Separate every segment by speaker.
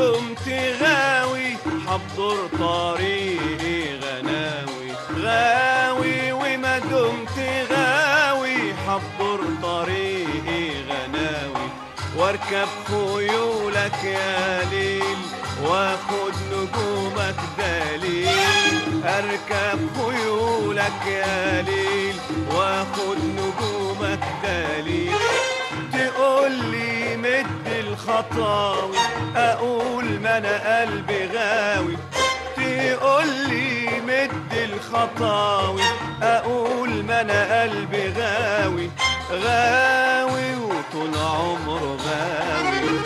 Speaker 1: دمت غاوي حضر طريقي غناوي غاوي وما دمت غاوي حضر طريقي غناوي واركب خيولك يا ليل واخد نجومك دليل اركب خيولك يا ليل واخد نجومك دليل تقول لي مد الخطاوي اقول ما انا قلبي غاوي تقول لي مد الخطاوي اقول ما انا قلبي غاوي غاوي وطول عمره غاوي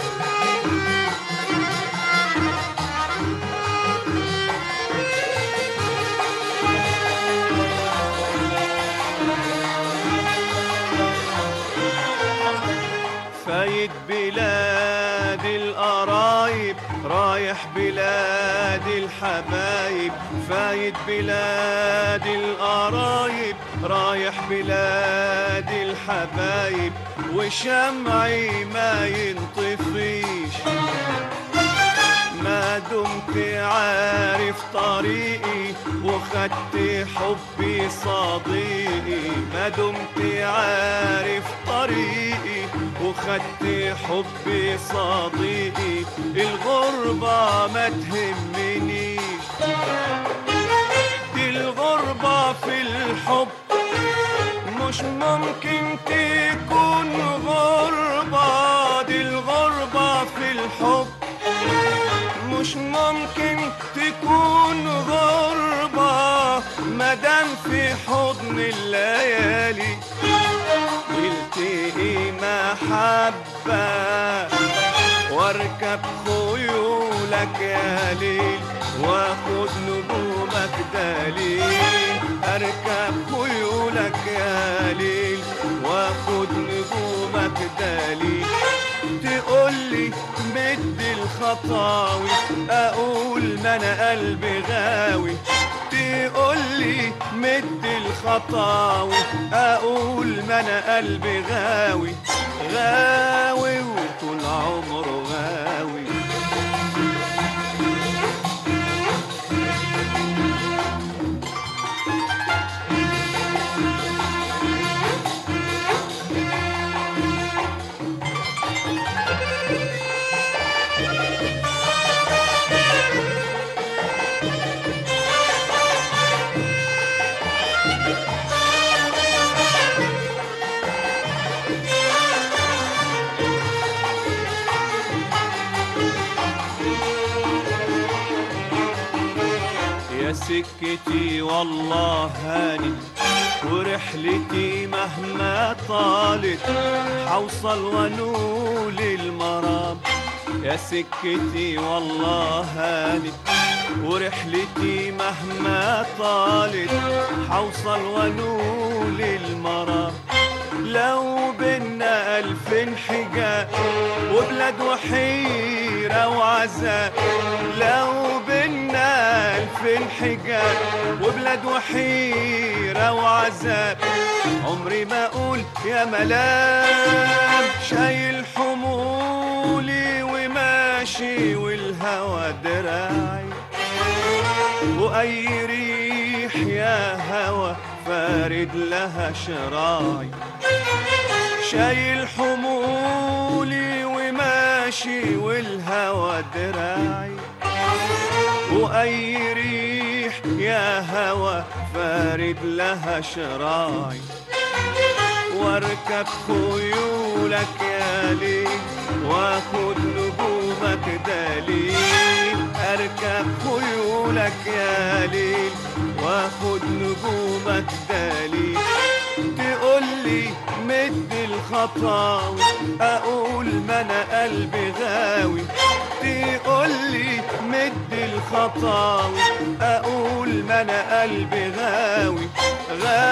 Speaker 1: فايت بلاد القرايب رايح بلاد الحبايب فايت بلاد القرايب رايح بلاد الحبايب وشمعي ما ينطفيش ما دمت عارف طريقي وخدت حبي صديقي ما دمت عارف طريقي وخدت حبي صديقي الغربة ما تهمنيش دي الغربة في الحب مش ممكن تكون غربة دي الغربة في الحب مش ممكن تكون غربة مدام في حضن الليالي نلتقي محبة واركب خيولك يا ليل واخد نجومك دليل اركب خيولك يا ليل واخد نجومك دليل تقولي مد الخطاوي اقول ما انا قلبي غاوي تقولي مد الخطاوي اقول ما انا قلبي غاوي غاوي وطول عمره غاوي يا سكتي والله هاني ورحلتي مهما طالت حوصل ونول المرام يا سكتي والله هاني ورحلتي مهما طالت حوصل ونول المرام لو بينا ألفين حجاب وبلاد وحيرة وعذاب لو بينا ألفين حجاب وبلاد وحيرة وعذاب عمري ما أقول يا ملام شايل حمولي وماشي والهوى دراعي وأي ريح يا هوى فارد لها شراعي شايل حمولي وماشي والهوى دراعي وأي ريح يا هوى فارد لها شراعي واركب خيولك يا ليل واخد نجومك دليل اركب خيولك يا ليل واخد نجومك دليل تقولي مد الخطاوي اقول ما انا قلبي غاوي تقولي مد الخطاوي اقول ما انا قلبي غاوي غاوي